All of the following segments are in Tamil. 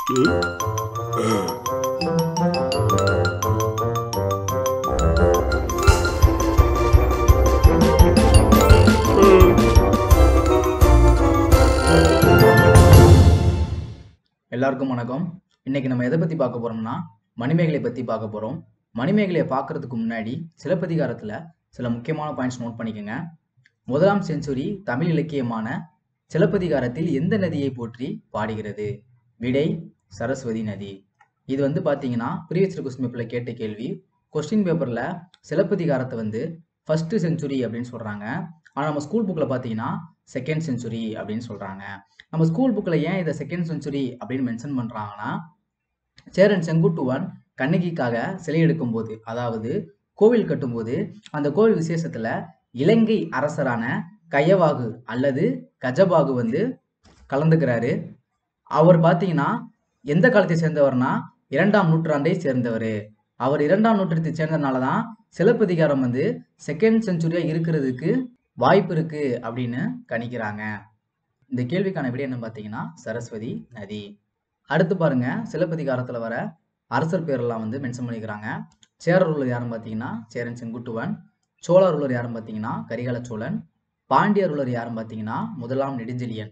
எல்லாருக்கும் வணக்கம் இன்னைக்கு நம்ம எதை பத்தி பார்க்க போறோம்னா மணிமேகலை பத்தி பார்க்க போறோம் மணிமேகலையை பார்க்கறதுக்கு முன்னாடி சிலப்பதிகாரத்துல சில முக்கியமான பாயிண்ட்ஸ் நோட் பண்ணிக்கோங்க முதலாம் செஞ்சுரி தமிழ் இலக்கியமான சிலப்பதிகாரத்தில் எந்த நதியை போற்றி பாடுகிறது விடை சரஸ்வதி நதி இது வந்து பாத்தீங்கன்னா ப்ரீவியஸ் கொஸ்டின் பேப்பர்ல கேட்ட கேள்வி கொஸ்டின் பேப்பர்ல சிலப்பதிகாரத்தை வந்து ஃபர்ஸ்ட் செஞ்சுரி அப்படின்னு சொல்றாங்க ஆனா நம்ம ஸ்கூல் புக்ல பாத்தீங்கன்னா செகண்ட் செஞ்சுரி அப்படின்னு சொல்றாங்க நம்ம ஸ்கூல் புக்கில் ஏன் இதை செகண்ட் செஞ்சுரி அப்படின்னு மென்ஷன் பண்ணுறாங்கன்னா சேரன் செங்குட்டுவன் கண்ணகிக்காக சிலை எடுக்கும்போது அதாவது கோவில் கட்டும்போது அந்த கோவில் விசேஷத்தில் இலங்கை அரசரான கயவாகு அல்லது கஜபாகு வந்து கலந்துக்கிறாரு அவர் பார்த்தீங்கன்னா எந்த காலத்தை சேர்ந்தவர்னா இரண்டாம் நூற்றாண்டை சேர்ந்தவர் அவர் இரண்டாம் நூற்றாண்டத்தை சேர்ந்ததுனால தான் சிலப்பதிகாரம் வந்து செகண்ட் செஞ்சுரியாக இருக்கிறதுக்கு வாய்ப்பு இருக்கு அப்படின்னு கணிக்கிறாங்க இந்த கேள்விக்கான விடை என்ன பார்த்தீங்கன்னா சரஸ்வதி நதி அடுத்து பாருங்க சிலப்பதிகாரத்தில் வர அரசர் பேரெல்லாம் வந்து மென்ஷன் பண்ணிக்கிறாங்க சேரர் ரூலர் யாருன்னு பார்த்தீங்கன்னா சேரன் செங்குட்டுவன் சோழ ரூலர் யாருன்னு பார்த்தீங்கன்னா கரிகால சோழன் பாண்டிய ரூலர் யாருன்னு பார்த்தீங்கன்னா முதலாம் நெடுஞ்செழியன்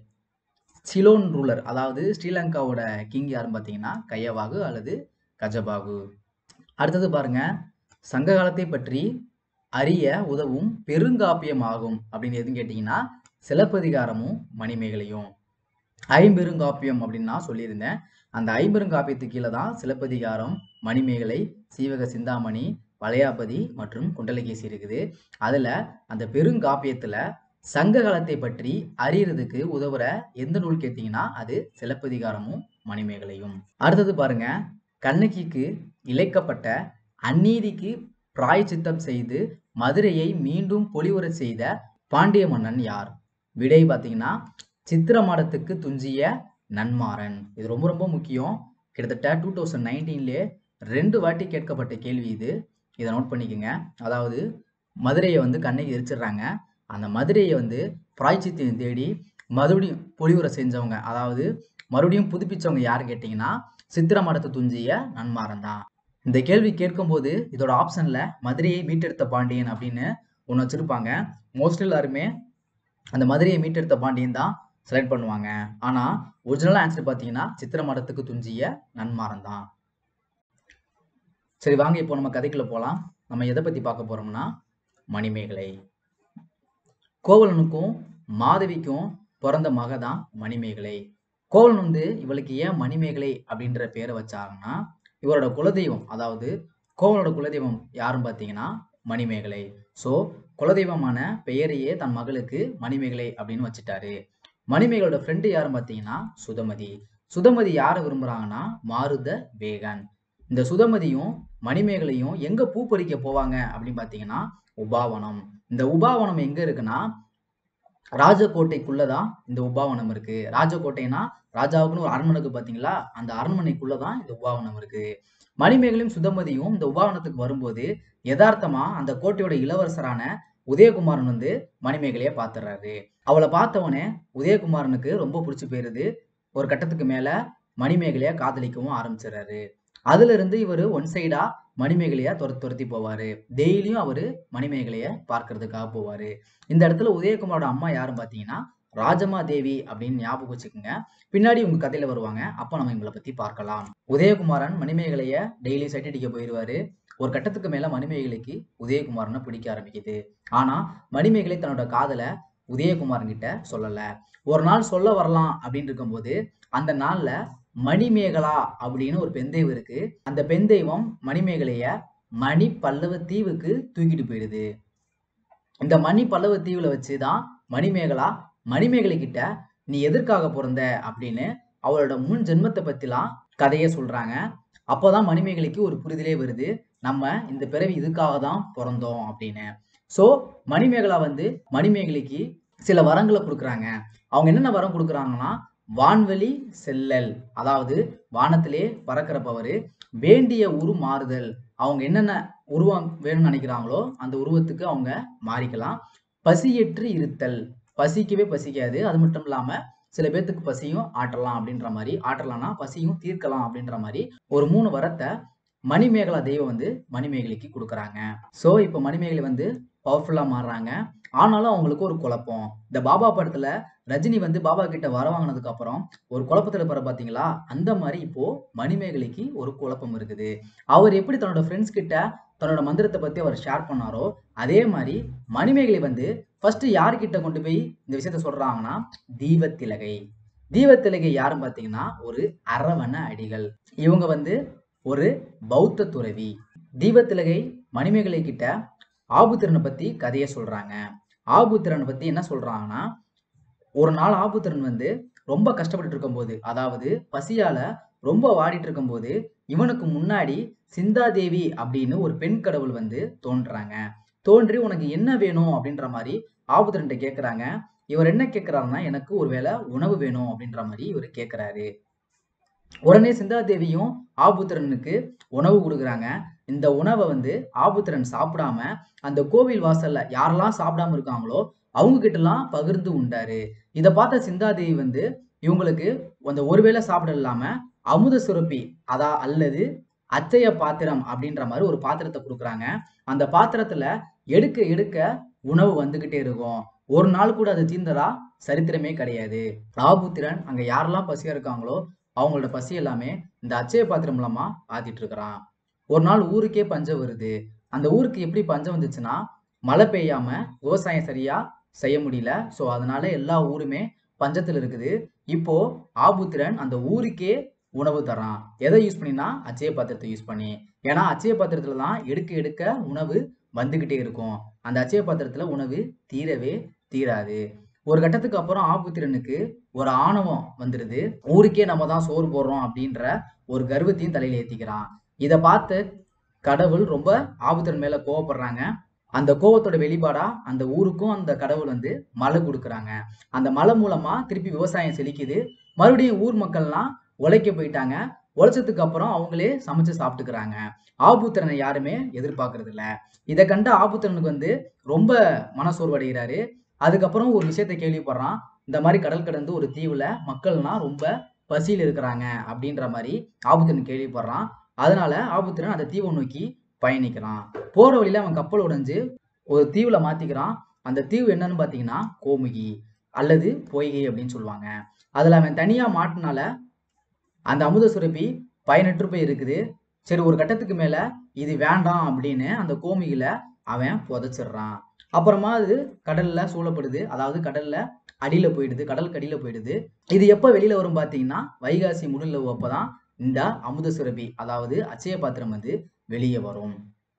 சிலோன் ரூலர் அதாவது ஸ்ரீலங்காவோட கிங் யாருன்னு பார்த்தீங்கன்னா கையவாகு அல்லது கஜபாகு அடுத்தது பாருங்க சங்க காலத்தை பற்றி அறிய உதவும் பெருங்காப்பியமாகும் அப்படின்னு எதுன்னு கேட்டிங்கன்னா சிலப்பதிகாரமும் மணிமேகலையும் ஐம்பெருங்காப்பியம் அப்படின்னு நான் சொல்லியிருந்தேன் அந்த ஐம்பெருங்காப்பியத்துக்கு கீழே தான் சிலப்பதிகாரம் மணிமேகலை சீவக சிந்தாமணி வளையாபதி மற்றும் குண்டலகேசி இருக்குது அதில் அந்த பெருங்காப்பியத்தில் சங்க காலத்தை பற்றி அறியறதுக்கு உதவுற எந்த நூல் கேட்டீங்கன்னா அது சிலப்பதிகாரமும் மணிமேகலையும் அடுத்தது பாருங்க கண்ணகிக்கு இழைக்கப்பட்ட அந்நீதிக்கு பிராயச்சித்தம் செய்து மதுரையை மீண்டும் பொலிவுற செய்த பாண்டிய மன்னன் யார் விடை பார்த்தீங்கன்னா சித்திர மாடத்துக்கு துஞ்சிய நன்மாறன் இது ரொம்ப ரொம்ப முக்கியம் கிட்டத்தட்ட டூ தௌசண்ட் நைன்டீன்லேயே ரெண்டு வாட்டி கேட்கப்பட்ட கேள்வி இது இதை நோட் பண்ணிக்கோங்க அதாவது மதுரையை வந்து கண்ணகி எரிச்சிடுறாங்க அந்த மதுரையை வந்து பிராய்ச்சித்தையும் தேடி மறுபடியும் பொலிவுரை செஞ்சவங்க அதாவது மறுபடியும் புதுப்பிச்சவங்க யாருன்னு கேட்டிங்கன்னா சித்திர மாடத்தை துஞ்சிய நன்மாறன் தான் இந்த கேள்வி கேட்கும்போது இதோட ஆப்ஷன்ல மதுரையை மீட்டெடுத்த பாண்டியன் அப்படின்னு ஒன்று வச்சிருப்பாங்க மோஸ்ட்லி எல்லாருமே அந்த மதுரையை மீட்டெடுத்த பாண்டியன் தான் செலக்ட் பண்ணுவாங்க ஆனா ஒரிஜினல் ஆன்சர் பார்த்தீங்கன்னா சித்திர மடத்துக்கு துஞ்சிய நன்மாறன் தான் சரி வாங்க இப்போ நம்ம கதைக்குள்ள போகலாம் நம்ம எதை பத்தி பார்க்க போறோம்னா மணிமேகலை கோவலனுக்கும் மாதவிக்கும் பிறந்த மக தான் மணிமேகலை கோவலன் வந்து இவளுக்கு ஏன் மணிமேகலை அப்படின்ற பேரை வச்சாங்கன்னா இவரோட குலதெய்வம் அதாவது கோவலோட குலதெய்வம் யாருன்னு பார்த்தீங்கன்னா மணிமேகலை ஸோ குலதெய்வமான பெயரையே தன் மகளுக்கு மணிமேகலை அப்படின்னு வச்சுட்டாரு மணிமேகலோட ஃப்ரெண்டு யாருன்னு பார்த்தீங்கன்னா சுதமதி சுதமதி யாரை விரும்புறாங்கன்னா மாருத வேகன் இந்த சுதமதியும் மணிமேகலையும் எங்க பூ பறிக்க போவாங்க அப்படின்னு பார்த்தீங்கன்னா உபாவனம் இந்த உபாவனம் எங்க இருக்குன்னா ராஜகோட்டைக்குள்ளதான் இந்த உபாவனம் இருக்கு ராஜகோட்டைனா ராஜாவுக்குன்னு ஒரு அரண்மனைக்கு பாத்தீங்களா அந்த அரண்மனைக்குள்ளதான் இந்த உபாவனம் இருக்கு மணிமேகலையும் சுதமதியும் இந்த உபாவனத்துக்கு வரும்போது யதார்த்தமா அந்த கோட்டையோட இளவரசரான உதயகுமாரன் வந்து மணிமேகலைய பாத்துறாரு அவளை பார்த்தவனே உதயகுமாரனுக்கு ரொம்ப பிடிச்சி போயிருது ஒரு கட்டத்துக்கு மேல மணிமேகலைய காதலிக்கவும் ஆரம்பிச்சிடறாரு அதுல இருந்து இவர் ஒன் சைடா மணிமேகலைய துரத்தி துரத்தி போவாரு டெய்லியும் அவரு மணிமேகலைய பார்க்கறதுக்காக போவாரு இந்த இடத்துல உதயகுமாரோட அம்மா யாருன்னு பாத்தீங்கன்னா ராஜமா தேவி அப்படின்னு ஞாபகம் வச்சுக்கோங்க பின்னாடி உங்க கதையில வருவாங்க அப்ப நம்ம இவங்களை பத்தி பார்க்கலாம் உதயகுமாரன் மணிமேகலைய டெய்லி சைட் அடிக்க போயிடுவாரு ஒரு கட்டத்துக்கு மேல மணிமேகலைக்கு உதயகுமாரனை பிடிக்க ஆரம்பிக்குது ஆனா மணிமேகலை தன்னோட காதலை உதயகுமாரன் கிட்ட சொல்லல ஒரு நாள் சொல்ல வரலாம் அப்படின்னு இருக்கும்போது அந்த நாள்ல மணிமேகலா அப்படின்னு ஒரு பெண் தெய்வம் இருக்கு அந்த பெண் தெய்வம் மணிமேகலைய மணி பல்லவ தீவுக்கு தூக்கிட்டு போயிடுது இந்த மணி பல்லவ தீவுல வச்சுதான் மணிமேகலா மணிமேகலை கிட்ட நீ எதற்காக பிறந்த அப்படின்னு அவளோட முன் ஜென்மத்தை பத்திலாம் கதையை சொல்றாங்க அப்போதான் மணிமேகலைக்கு ஒரு புரிதலே வருது நம்ம இந்த பிறவி இதுக்காக தான் பிறந்தோம் அப்படின்னு சோ மணிமேகலா வந்து மணிமேகலைக்கு சில வரங்களை கொடுக்குறாங்க அவங்க என்னென்ன வரம் கொடுக்குறாங்கன்னா வான்வெளி செல்லல் அதாவது வானத்திலே பறக்கிற பவர் வேண்டிய உரு மாறுதல் அவங்க என்னென்ன உருவம் வேணும்னு நினைக்கிறாங்களோ அந்த உருவத்துக்கு அவங்க மாறிக்கலாம் பசியற்று இருத்தல் பசிக்கவே பசிக்காது அது மட்டும் இல்லாம சில பேர்த்துக்கு பசியும் ஆட்டலாம் அப்படின்ற மாதிரி ஆட்டலாம்னா பசியும் தீர்க்கலாம் அப்படின்ற மாதிரி ஒரு மூணு வரத்தை மணிமேகலா தெய்வம் வந்து மணிமேகலைக்கு கொடுக்குறாங்க ஸோ இப்போ மணிமேகலை வந்து பவர்ஃபுல்லாக மாறுறாங்க ஆனாலும் அவங்களுக்கு ஒரு குழப்பம் இந்த பாபா படத்துல ரஜினி வந்து பாபா கிட்ட வர வாங்கினதுக்கு அப்புறம் ஒரு குழப்பத்துல போற பாத்தீங்களா அந்த மாதிரி இப்போ மணிமேகலைக்கு ஒரு குழப்பம் இருக்குது அவர் எப்படி தன்னோட ஃப்ரெண்ட்ஸ் கிட்ட தன்னோட மந்திரத்தை பத்தி அவர் ஷேர் பண்ணாரோ அதே மாதிரி மணிமேகலை வந்து ஃபர்ஸ்ட் யார்கிட்ட கொண்டு போய் இந்த விஷயத்த சொல்றாங்கன்னா தீபத்திலகை தீபத்திலகை யாருன்னு பார்த்தீங்கன்னா ஒரு அரவண அடிகள் இவங்க வந்து ஒரு பௌத்த துறவி தீபத்திலகை மணிமேகலை கிட்ட ஆபுத்திரனை பத்தி கதையை சொல்றாங்க ஆபுத்திரனை பத்தி என்ன சொல்றாங்கன்னா ஒரு நாள் ஆபுத்திரன் வந்து ரொம்ப கஷ்டப்பட்டு இருக்கும்போது அதாவது பசியால ரொம்ப வாடிட்டு இருக்கும்போது இவனுக்கு முன்னாடி சிந்தாதேவி அப்படின்னு ஒரு பெண் கடவுள் வந்து தோன்றாங்க தோன்றி உனக்கு என்ன வேணும் அப்படின்ற மாதிரி ஆபுத்திரன்ட்ட கேக்குறாங்க இவர் என்ன கேட்கிறாருன்னா எனக்கு ஒருவேளை உணவு வேணும் அப்படின்ற மாதிரி இவர் கேட்கிறாரு உடனே சிந்தாதேவியும் ஆபுத்திரனுக்கு உணவு கொடுக்குறாங்க இந்த உணவை வந்து ஆபுத்திரன் சாப்பிடாம அந்த கோவில் வாசல்ல யாரெல்லாம் சாப்பிடாம இருக்காங்களோ அவங்க கிட்டலாம் பகிர்ந்து உண்டாரு இதை பார்த்த சிந்தாதேவி வந்து இவங்களுக்கு அந்த ஒருவேளை சாப்பிட இல்லாம அமுத சுரப்பி அதா அல்லது அச்சய பாத்திரம் அப்படின்ற மாதிரி ஒரு பாத்திரத்தை கொடுக்குறாங்க அந்த பாத்திரத்துல எடுக்க எடுக்க உணவு வந்துகிட்டே இருக்கும் ஒரு நாள் கூட அது தீர்ந்ததா சரித்திரமே கிடையாது ஆபுத்திரன் அங்க யாரெல்லாம் பசியா இருக்காங்களோ அவங்களோட பசி எல்லாமே இந்த அச்சய பாத்திரம் மூலமா ஆத்திட்டு இருக்கிறான் ஒரு நாள் ஊருக்கே பஞ்சம் வருது அந்த ஊருக்கு எப்படி பஞ்சம் வந்துச்சுன்னா மழை பெய்யாம விவசாயம் சரியா செய்ய முடியல ஸோ அதனால எல்லா ஊருமே பஞ்சத்தில் இருக்குது இப்போ ஆபுத்திரன் அந்த ஊருக்கே உணவு தரான் எதை யூஸ் பண்ணினா அச்சய பாத்திரத்தை யூஸ் பண்ணி ஏன்னா அச்சய பாத்திரத்துல தான் எடுக்க எடுக்க உணவு வந்துகிட்டே இருக்கும் அந்த அச்சய பாத்திரத்துல உணவு தீரவே தீராது ஒரு கட்டத்துக்கு அப்புறம் ஆபுத்திரனுக்கு ஒரு ஆணவம் வந்துடுது ஊருக்கே நம்ம தான் சோறு போடுறோம் அப்படின்ற ஒரு கர்வத்தையும் தலையில ஏத்திக்கிறான் இதை பார்த்து கடவுள் ரொம்ப ஆபுத்திரன் மேல கோவப்படுறாங்க அந்த கோவத்தோட வெளிப்பாடா அந்த ஊருக்கும் அந்த கடவுள் வந்து மழை கொடுக்குறாங்க அந்த மழை மூலமா திருப்பி விவசாயம் செழிக்குது மறுபடியும் ஊர் மக்கள்லாம் உழைக்க போயிட்டாங்க உழைச்சதுக்கு அப்புறம் அவங்களே சமைச்சு சாப்பிட்டுக்கிறாங்க ஆபுத்திரனை யாருமே எதிர்பார்க்கறது இல்ல இதை கண்ட ஆபுத்திரனுக்கு வந்து ரொம்ப மனசோர்வடைகிறாரு அதுக்கப்புறம் ஒரு விஷயத்த கேள்விப்படுறான் இந்த மாதிரி கடல் கடந்து ஒரு தீவுல மக்கள்லாம் ரொம்ப பசியில் இருக்கிறாங்க அப்படின்ற மாதிரி ஆபுத்திரன் கேள்விப்படுறான் அதனால ஆபுத்திரன் அந்த தீவை நோக்கி பயணிக்கிறான் போற வழியில அவன் கப்பல் உடைஞ்சு ஒரு தீவுல மாத்திக்கிறான் அந்த தீவு என்னன்னு பாத்தீங்கன்னா கோமுகி அல்லது பொய்கை அப்படின்னு சொல்லுவாங்க அதுல அவன் தனியா மாட்டினால அந்த அமுத சுரப்பி பயனற்று போய் இருக்குது சரி ஒரு கட்டத்துக்கு மேல இது வேண்டாம் அப்படின்னு அந்த கோமிகில அவன் புதைச்சிடுறான் அப்புறமா அது கடல்ல சூழப்படுது அதாவது கடல்ல அடியில போயிடுது கடல் கடியில போயிடுது இது எப்ப வெளியில வரும் பாத்தீங்கன்னா வைகாசி முடியல அப்பதான் இந்த அமுத சுரபி அதாவது அச்சய பாத்திரம் வந்து வெளியே வரும்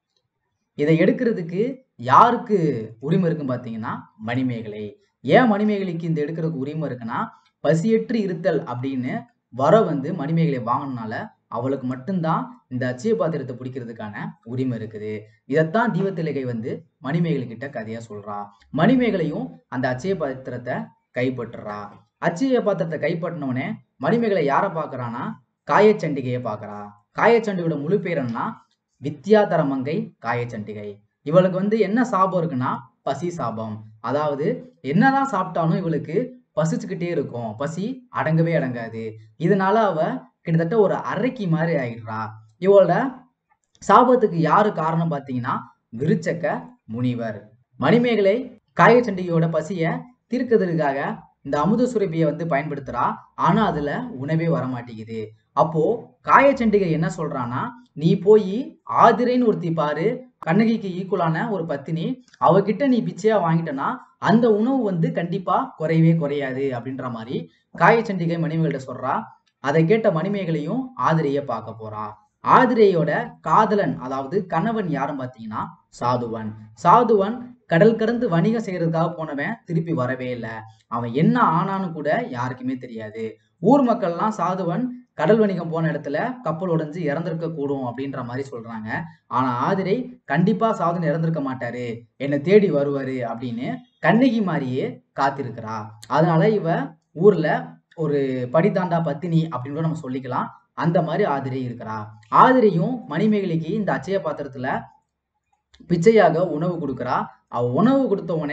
இதை எடுக்கிறதுக்கு யாருக்கு உரிமை இருக்குன்னு பார்த்தீங்கன்னா மணிமேகலை ஏன் மணிமேகலைக்கு இந்த எடுக்கிறதுக்கு உரிமை இருக்குன்னா பசியற்று இருத்தல் அப்படின்னு வர வந்து மணிமேகலை வாங்கினால அவளுக்கு மட்டும்தான் இந்த அச்சய பாத்திரத்தை பிடிக்கிறதுக்கான உரிமை இருக்குது இதைத்தான் தீபத்திலகை வந்து மணிமேகலை கிட்ட கதையா சொல்றா மணிமேகலையும் அந்த அச்சய பாத்திரத்தை கைப்பற்றுறா அச்சய பாத்திரத்தை கைப்பற்றினவனே மணிமேகலை யாரை பார்க்கறானா காயச்சண்டிகையை பார்க்கறா காயச்சண்டிகையோட முழு பேர் என்னன்னா வித்யாதர மங்கை காயச்சண்டிகை இவளுக்கு வந்து என்ன சாபம் இருக்குன்னா பசி சாபம் அதாவது என்னதான் சாப்பிட்டாலும் இவளுக்கு பசிச்சுக்கிட்டே இருக்கும் பசி அடங்கவே அடங்காது இதனால அவ கிட்டத்தட்ட ஒரு அரைக்கி மாதிரி ஆயிடுறா இவளோட சாபத்துக்கு யாரு காரணம் பார்த்தீங்கன்னா விருச்சக்க முனிவர் மணிமேகலை காயச்சண்டிகையோட பசிய தீர்க்கிறதுக்காக இந்த அமுத சுரபியை வந்து பயன்படுத்துறா ஆனா அதுல உணவே வர மாட்டேங்குது அப்போ காயச்சண்டிகை என்ன சொல்றான்னா நீ போய் ஆதிரைன்னு ஒருத்தி பாரு கண்ணகிக்கு ஈக்குவலான ஒரு பத்தினி அவகிட்ட நீ பிச்சையா வாங்கிட்டனா அந்த உணவு வந்து கண்டிப்பா குறையவே குறையாது அப்படின்ற மாதிரி காயச்சண்டிகை மணிமேகலை சொல்றா அதை கேட்ட மணிமேகலையும் ஆதிரைய பார்க்க போறா ஆதிரையோட காதலன் அதாவது கணவன் யாருன்னு பார்த்தீங்கன்னா சாதுவன் சாதுவன் கடல் கடந்து வணிகம் செய்யறதுக்காக போனவன் திருப்பி வரவே இல்லை அவன் என்ன ஆனான்னு கூட யாருக்குமே தெரியாது ஊர் மக்கள்லாம் சாதுவன் கடல் வணிகம் போன இடத்துல கப்பல் உடைஞ்சு இறந்திருக்க கூடும் அப்படின்ற மாதிரி சொல்றாங்க ஆனா ஆதிரை கண்டிப்பா சாதுன் இறந்திருக்க மாட்டாரு என்னை தேடி வருவாரு அப்படின்னு கண்ணகி மாதிரியே காத்திருக்கிறா அதனால இவ ஊர்ல ஒரு படித்தாண்டா பத்தினி அப்படின்னு கூட நம்ம சொல்லிக்கலாம் அந்த மாதிரி ஆதிரை இருக்கிறா ஆதிரையும் மணிமேகலைக்கு இந்த அச்சய பாத்திரத்துல பிச்சையாக உணவு கொடுக்குறா அவ உணவு கொடுத்த உடனே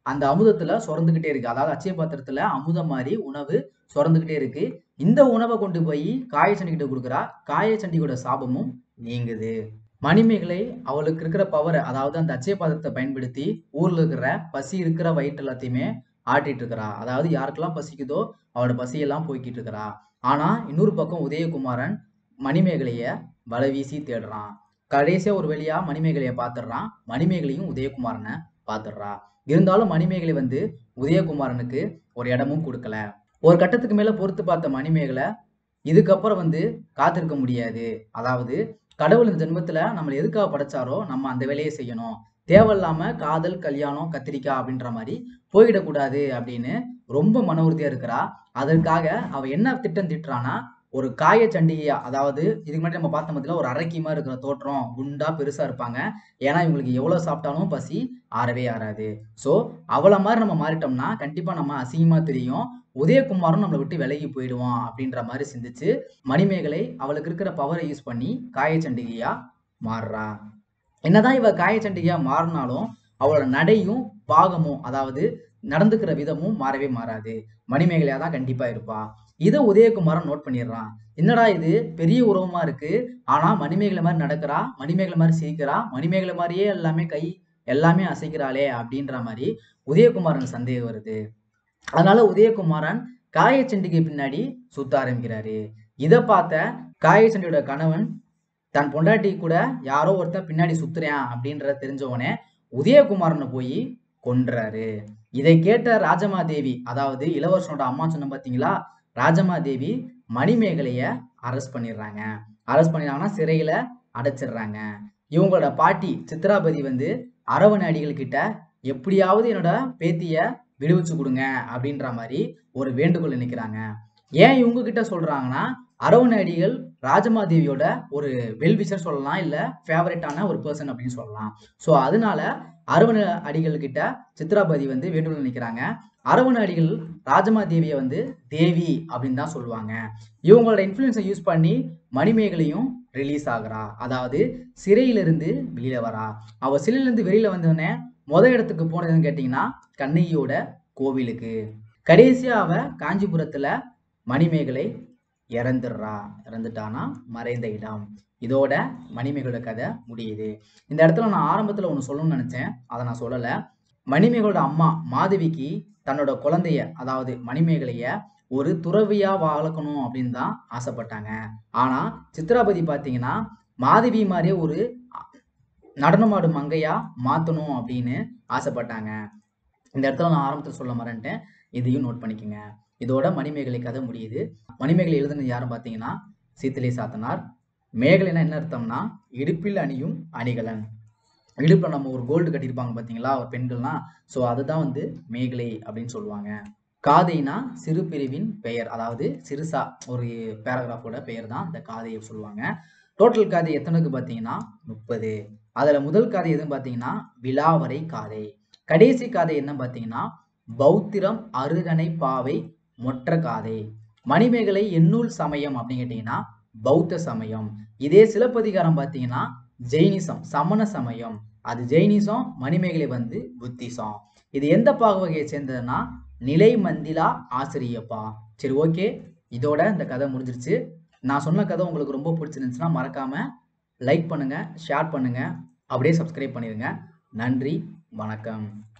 அந்த அமுதத்துல சுரந்துகிட்டே இருக்கு அதாவது அச்சய பாத்திரத்துல அமுதம் மாதிரி உணவு சுரந்துகிட்டே இருக்கு இந்த உணவை கொண்டு போய் காயச்சண்டி கிட்ட கொடுக்குறா காயச்சண்டியோட சாபமும் நீங்குது மணிமேகலை அவளுக்கு இருக்கிற பவரை அதாவது அந்த அச்சய பாத்திரத்தை பயன்படுத்தி ஊர்ல இருக்கிற பசி இருக்கிற வயிற்று எல்லாத்தையுமே ஆட்டிட்டு இருக்கிறா அதாவது யாருக்கெல்லாம் பசிக்குதோ அவளோட பசியெல்லாம் போய்கிட்டு இருக்கிறா ஆனா இன்னொரு பக்கம் உதயகுமாரன் மணிமேகலைய வலை வீசி தேடுறான் கடைசியா ஒரு வழியா மணிமேகலைய பாத்துடுறான் மணிமேகலையும் உதயகுமாரனை பாத்துடுறா இருந்தாலும் மணிமேகலை வந்து உதயகுமாரனுக்கு ஒரு இடமும் கொடுக்கல ஒரு கட்டத்துக்கு மேல பொறுத்து பார்த்த மணிமேகலை இதுக்கப்புறம் வந்து காத்திருக்க முடியாது அதாவது கடவுள் இந்த ஜென்மத்துல நம்மளை எதுக்காக படைச்சாரோ நம்ம அந்த வேலையை செய்யணும் தேவையில்லாம காதல் கல்யாணம் கத்திரிக்காய் அப்படின்ற மாதிரி போயிடக்கூடாது அப்படின்னு ரொம்ப மன உறுதியா இருக்கிறா அதற்காக அவ என்ன திட்டம் திட்டுறானா ஒரு காய சண்டிகையா அதாவது இதுக்கு முன்னாடி நம்ம பார்த்த மத்தியில ஒரு அரைக்கி மாதிரி இருக்கிற தோற்றம் குண்டா பெருசா இருப்பாங்க ஏன்னா இவங்களுக்கு எவ்வளவு சாப்பிட்டாலும் பசி ஆறவே ஆறாது ஸோ அவளை மாதிரி நம்ம மாறிட்டோம்னா கண்டிப்பா நம்ம அசிங்கமா தெரியும் உதயகுமாரும் நம்மளை விட்டு விலகி போயிடுவான் அப்படின்ற மாதிரி சிந்திச்சு மணிமேகலை அவளுக்கு இருக்கிற பவரை யூஸ் பண்ணி காயச்சண்டிகையா மாறுறா என்னதான் இவ காயச்சண்டிகையா மாறினாலும் அவளோட நடையும் பாகமும் அதாவது நடந்துக்கிற விதமும் மாறவே மாறாது மணிமேகலையா தான் கண்டிப்பா இருப்பா இதை உதயகுமாரன் நோட் பண்ணிடுறான் என்னடா இது பெரிய உருவமா இருக்கு ஆனா மணிமேகலை மாதிரி நடக்கிறா மணிமேகலை மாதிரி சிரிக்கிறா மணிமேகலை மாதிரியே எல்லாமே கை எல்லாமே அசைக்கிறாளே அப்படின்ற மாதிரி உதயகுமாரன் சந்தேகம் வருது அதனால உதயகுமாரன் காயச்சண்டிகை பின்னாடி சுத்த ஆரம்பிக்கிறாரு இதை பார்த்த காயச்சண்டியோட கணவன் தன் பொண்டாட்டி கூட யாரோ ஒருத்தன் பின்னாடி சுத்துறான் அப்படின்றத தெரிஞ்சவனே உதயகுமாரனை போய் கொன்றாரு இதை கேட்ட ராஜமாதேவி அதாவது இளவரசனோட அம்மா சொன்ன பாத்தீங்களா ராஜமாதேவி மணிமேகலைய அரெஸ்ட் பண்ணிடுறாங்க அரெஸ்ட் பண்ணிடுறாங்கன்னா சிறையில அடைச்சிடுறாங்க இவங்களோட பாட்டி சித்ராபதி வந்து அரவண அடிகள் கிட்ட எப்படியாவது என்னோட பேத்திய விடுவிச்சு கொடுங்க அப்படின்ற மாதிரி ஒரு வேண்டுகோள் நினைக்கிறாங்க ஏன் இவங்க கிட்ட சொல்றாங்கன்னா அரவண அடிகள் ராஜமாதேவியோட ஒரு வெல்விஷர் சொல்லலாம் இல்ல ஃபேவரட்டான ஒரு பர்சன் அப்படின்னு சொல்லலாம் ஸோ அதனால அரவண அடிகள் கிட்ட சித்ராபதி வந்து வேண்டுகோள் நினைக்கிறாங்க அரவண அடிகள் ராஜமாதேவியை வந்து தேவி அப்படின்னு தான் சொல்லுவாங்க இவங்களோட இன்ஃப்ளூயன்ஸை யூஸ் பண்ணி மணிமேகலையும் ரிலீஸ் ஆகுறா அதாவது சிறையிலிருந்து வெளியில வரா அவ சிறையிலிருந்து வெளியில வந்தோடனே முத இடத்துக்கு போனதுன்னு கேட்டீங்கன்னா கண்ணகியோட கோவிலுக்கு கடைசியா அவ காஞ்சிபுரத்துல மணிமேகலை இறந்துடுறா இறந்துட்டானா மறைந்த இடம் இதோட மணிமேகலோட கதை முடியுது இந்த இடத்துல நான் ஆரம்பத்துல ஒன்று சொல்லணும்னு நினைச்சேன் அதை நான் சொல்லலை மணிமேகலோட அம்மா மாதவிக்கு தன்னோட குழந்தைய அதாவது மணிமேகலைய ஒரு துறவியா வளர்க்கணும் அப்படின்னு தான் ஆசைப்பட்டாங்க ஆனா சித்ராபதி பாத்தீங்கன்னா மாதவி மாதிரியே ஒரு நடனமாடும் மங்கையா மாத்தணும் அப்படின்னு ஆசைப்பட்டாங்க இந்த இடத்துல நான் ஆரம்பத்தில் சொல்ல மறந்துட்டேன் இதையும் நோட் பண்ணிக்கோங்க இதோட மணிமேகலை கதை முடியுது மணிமேகலை எழுதுனது யாரும் பார்த்தீங்கன்னா சீத்தலை சாத்தனார் மேகலைனா என்ன அர்த்தம்னா இடுப்பில் அணியும் அணிகலன் இடுப்பில் நம்ம ஒரு கோல்டு கட்டியிருப்பாங்க பார்த்தீங்களா ஒரு பெண்கள்லாம் ஸோ அதுதான் வந்து மேகலை அப்படின்னு சொல்லுவாங்க காதைனா சிறு பிரிவின் பெயர் அதாவது சிறுசா ஒரு பேராகிராஃபோட பெயர் தான் இந்த காதையை சொல்லுவாங்க டோட்டல் காதை எத்தனைக்கு பார்த்தீங்கன்னா முப்பது அதில் முதல் காதை எதுன்னு பார்த்தீங்கன்னா விழாவரை காதை கடைசி காதை என்ன பார்த்தீங்கன்னா பௌத்திரம் அருகனை பாவை மொற்ற காதை மணிமேகலை எண்ணூல் சமயம் அப்படின்னு கேட்டீங்கன்னா பௌத்த சமயம் இதே சிலப்பதிகாரம் பார்த்தீங்கன்னா ஜெயினிசம் சமண சமயம் அது ஜெயினிசம் மணிமேகலை வந்து புத்திசம் இது எந்த பாக வகையை சேர்ந்ததுன்னா நிலை மந்திலா ஆசிரியப்பா சரி ஓகே இதோட இந்த கதை முடிஞ்சிருச்சு நான் சொன்ன கதை உங்களுக்கு ரொம்ப பிடிச்சிருந்துச்சுன்னா மறக்காம லைக் பண்ணுங்க ஷேர் பண்ணுங்க அப்படியே சப்ஸ்கிரைப் பண்ணிடுங்க நன்றி வணக்கம்